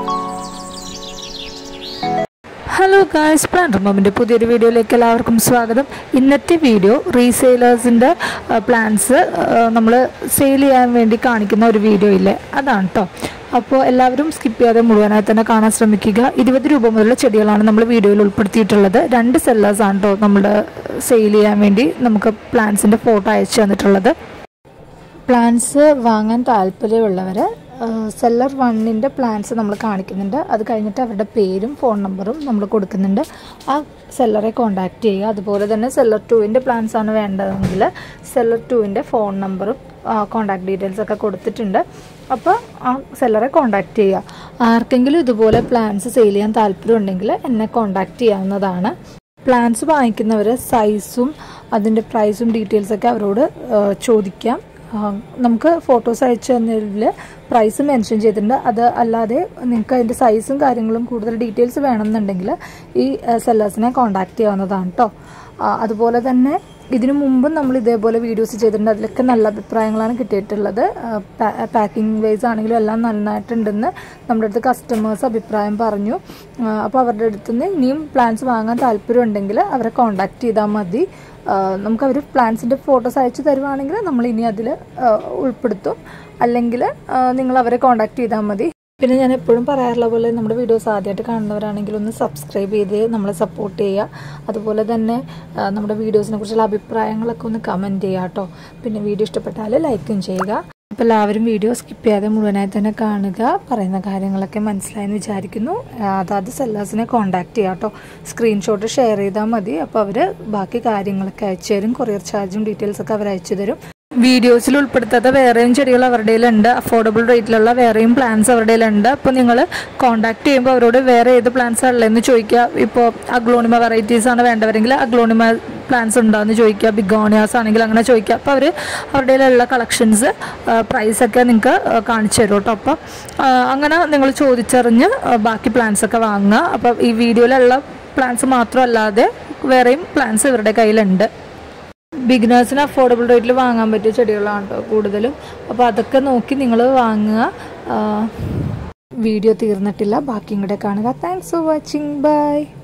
hello guys planter മമ്മിൻ്റെ പുതിയൊരു വീഡിയോയിലേക്ക് എല്ലാവർക്കും സ്വാഗതം ഇന്നത്തെ വീഡിയോ റീസെയിലേഴ്സിൻ്റെ പ്ലാൻസ് നമ്മൾ സെയിൽ ചെയ്യാൻ വേണ്ടി കാണിക്കുന്ന ഒരു വീഡിയോ ഇല്ലേ അതാണ് കേട്ടോ അപ്പോൾ എല്ലാവരും സ്കിപ്പ് ചെയ്യാതെ മുഴുവനായി തന്നെ കാണാൻ ശ്രമിക്കുക ഇരുപത് രൂപ മുതലുള്ള ചെടികളാണ് നമ്മൾ വീഡിയോയിൽ ഉൾപ്പെടുത്തിയിട്ടുള്ളത് രണ്ട് സെല്ലേഴ്സാണ് കേട്ടോ നമ്മുടെ സെയിൽ ചെയ്യാൻ വേണ്ടി നമുക്ക് പ്ലാൻസിൻ്റെ ഫോട്ടോ അയച്ചു തന്നിട്ടുള്ളത് പ്ലാൻസ് വാങ്ങാൻ താല്പര്യമുള്ളവർ സെല്ലർ വണ്ണിൻ്റെ പ്ലാൻസ് നമ്മൾ കാണിക്കുന്നുണ്ട് അത് കഴിഞ്ഞിട്ട് അവരുടെ പേരും ഫോൺ നമ്പറും നമ്മൾ കൊടുക്കുന്നുണ്ട് ആ സെല്ലറെ കോൺടാക്റ്റ് ചെയ്യുക അതുപോലെ തന്നെ സെല്ലർ ടുവിൻ്റെ പ്ലാൻസ് ആണ് വേണ്ടതെങ്കിൽ സെല്ലർ ടുവിൻ്റെ ഫോൺ നമ്പറും കോൺടാക്ട് ഡീറ്റെയിൽസ് ഒക്കെ കൊടുത്തിട്ടുണ്ട് അപ്പോൾ ആ സെല്ലറെ കോൺടാക്റ്റ് ചെയ്യുക ആർക്കെങ്കിലും ഇതുപോലെ പ്ലാൻസ് സെയിൽ ചെയ്യാൻ താല്പര്യമുണ്ടെങ്കിൽ എന്നെ കോൺടാക്റ്റ് ചെയ്യാവുന്നതാണ് പ്ലാൻസ് വാങ്ങിക്കുന്നവർ സൈസും അതിൻ്റെ പ്രൈസും ഡീറ്റെയിൽസൊക്കെ അവരോട് ചോദിക്കാം നമുക്ക് ഫോട്ടോസ് അയച്ചു തന്നതിൽ പ്രൈസ് മെൻഷൻ ചെയ്തിട്ടുണ്ട് അത് അല്ലാതെ നിങ്ങൾക്ക് അതിൻ്റെ സൈസും കാര്യങ്ങളും കൂടുതൽ ഡീറ്റെയിൽസ് വേണമെന്നുണ്ടെങ്കിൽ ഈ സെല്ലേഴ്സിനെ കോൺടാക്റ്റ് ചെയ്യാവുന്നതാണ് കേട്ടോ അതുപോലെ തന്നെ ഇതിനു മുമ്പും നമ്മൾ ഇതേപോലെ വീഡിയോസ് ചെയ്തിട്ടുണ്ട് അതിലൊക്കെ നല്ല അഭിപ്രായങ്ങളാണ് കിട്ടിയിട്ടുള്ളത് പാക്കിംഗ് വൈസ് ആണെങ്കിലും എല്ലാം നന്നായിട്ടുണ്ടെന്ന് നമ്മുടെ അടുത്ത് കസ്റ്റമേഴ്സ് അഭിപ്രായം പറഞ്ഞു അപ്പോൾ അവരുടെ അടുത്ത് നിന്ന് ഇനിയും പ്ലാൻസ് വാങ്ങാൻ താല്പര്യമുണ്ടെങ്കിൽ അവരെ കോൺടാക്ട് ചെയ്താൽ മതി നമുക്ക് അവർ പ്ലാൻസിൻ്റെ ഫോട്ടോസ് അയച്ചു തരുവാണെങ്കിൽ നമ്മൾ ഇനി അതിൽ ഉൾപ്പെടുത്തും അല്ലെങ്കിൽ നിങ്ങൾ അവരെ കോൺടാക്ട് ചെയ്താൽ മതി പിന്നെ ഞാൻ എപ്പോഴും പറയാറുള്ള പോലെ നമ്മുടെ വീഡിയോസ് ആദ്യമായിട്ട് കാണുന്നവരാണെങ്കിൽ ഒന്ന് സബ്സ്ക്രൈബ് ചെയ്ത് നമ്മളെ സപ്പോർട്ട് ചെയ്യുക അതുപോലെ തന്നെ നമ്മുടെ വീഡിയോസിനെ കുറിച്ചുള്ള അഭിപ്രായങ്ങളൊക്കെ ഒന്ന് കമൻറ്റ് ചെയ്യുക കേട്ടോ പിന്നെ വീഡിയോ ഇഷ്ടപ്പെട്ടാൽ ലൈക്കും ചെയ്യുക അപ്പോൾ എല്ലാവരും വീഡിയോ സ്കിപ്പ് ചെയ്യാതെ മുഴുവനായി തന്നെ കാണുക പറയുന്ന കാര്യങ്ങളൊക്കെ മനസ്സിലായെന്ന് വിചാരിക്കുന്നു അതാത് സെല്ലേഴ്സിനെ കോൺടാക്ട് ചെയ്യുക കേട്ടോ സ്ക്രീൻഷോട്ട് ഷെയർ ചെയ്താൽ മതി അപ്പോൾ അവർ ബാക്കി കാര്യങ്ങളൊക്കെ അയച്ചു തരും കൊറിയർ ചാർജും ഡീറ്റെയിൽസൊക്കെ അവർ അയച്ചു തരും വീഡിയോസിൽ ഉൾപ്പെടുത്താത്ത വേറെയും ചെടികൾ അവരുടെ ഉണ്ട് അഫോർഡബിൾ റേറ്റിലുള്ള വേറെയും പ്ലാൻസ് അവരുടെ ഉണ്ട് അപ്പോൾ നിങ്ങൾ കോൺടാക്ട് ചെയ്യുമ്പോൾ അവരോട് വേറെ ഏത് പ്ലാൻസ് ഉള്ളതെന്ന് ചോദിക്കുക ഇപ്പോൾ അഗ്ലോണിമ വെറൈറ്റീസ് ആണ് വേണ്ടവരെങ്കിൽ അഗ്ലോണിമ പ്ലാൻസ് ഉണ്ടോയെന്ന് ചോദിക്കുക ബിഗോണിയാസ് ആണെങ്കിൽ അങ്ങനെ ചോദിക്കുക അപ്പോൾ അവർ അവരുടെ ഉള്ള കളക്ഷൻസ് പ്രൈസൊക്കെ നിങ്ങൾക്ക് കാണിച്ചു തരും കേട്ടോ അപ്പം അങ്ങനെ നിങ്ങൾ ചോദിച്ചറിഞ്ഞ് ബാക്കി പ്ലാൻസ് ഒക്കെ വാങ്ങുക അപ്പോൾ ഈ വീഡിയോയിലുള്ള പ്ലാൻസ് മാത്രമല്ലാതെ വേറെയും പ്ലാൻസ് ഇവരുടെ കയ്യിലുണ്ട് ബിഗിനേഴ്സിന് അഫോർഡബിൾ റേറ്റിൽ വാങ്ങാൻ പറ്റിയ ചെടികളാണ് കേട്ടോ കൂടുതലും അപ്പോൾ അതൊക്കെ നോക്കി നിങ്ങൾ വാങ്ങുക വീഡിയോ തീർന്നിട്ടില്ല ബാക്കിയും കൂടെ കാണുക താങ്ക്സ് ഫോർ വാച്ചിങ് ബൈ